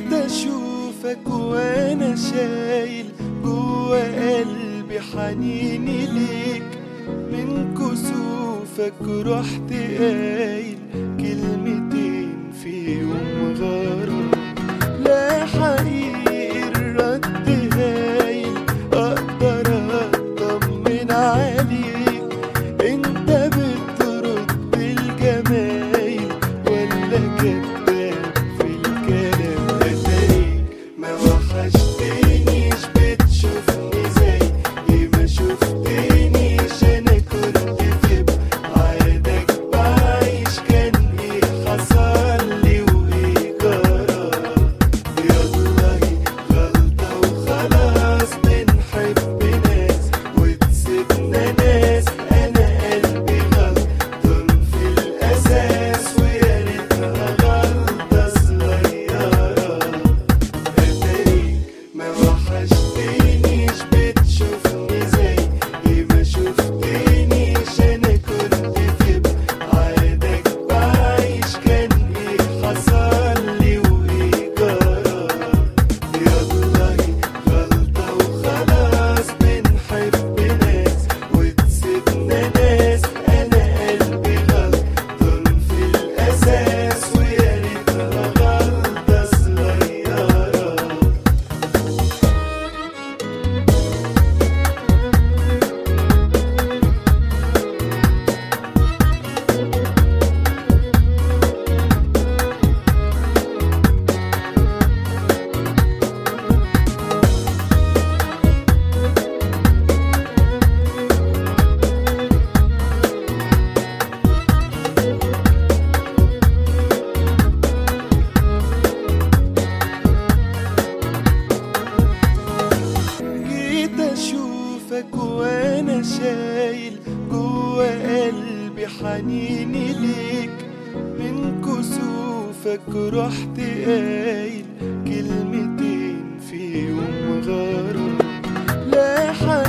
جيت اشوفك وانا شايل جوا قلبي حنيني ليك من كسوفك رحت قايل كلمتين فيهم غرام لا حقيقي الرد هايل اقدر اطمن عليك انت بترد الجمايل ولا كذاب في الكلام اتاريك ما وحشتنيش بتشوفني زي ما شفتنيش انا كنت في بعادك بعيش كان ايه حصل لي وايه جرى يلا هي غلطة وخلاص بنحب ناس وتسيبنا ناس انا قلبي غلطان في الاساس ويا ريتها غلطة صغيرة اتاريك ما وحشتنيش بتشوفني زي ما شفتنيش انا كنت في بعادك بعيش كان ايه حصل لي وايه جرى يلا هي غلطة وخلاص بنحب ناس وتسيبنا ناس انا قلبي غلطان في الاساس ويا ريتها غلطة صغيرة جيت اشوفك وانا شايل جوا قلبي حنيني ليك من كسوفك رحت قايل كلمتين فيهم غرام لا حقيقي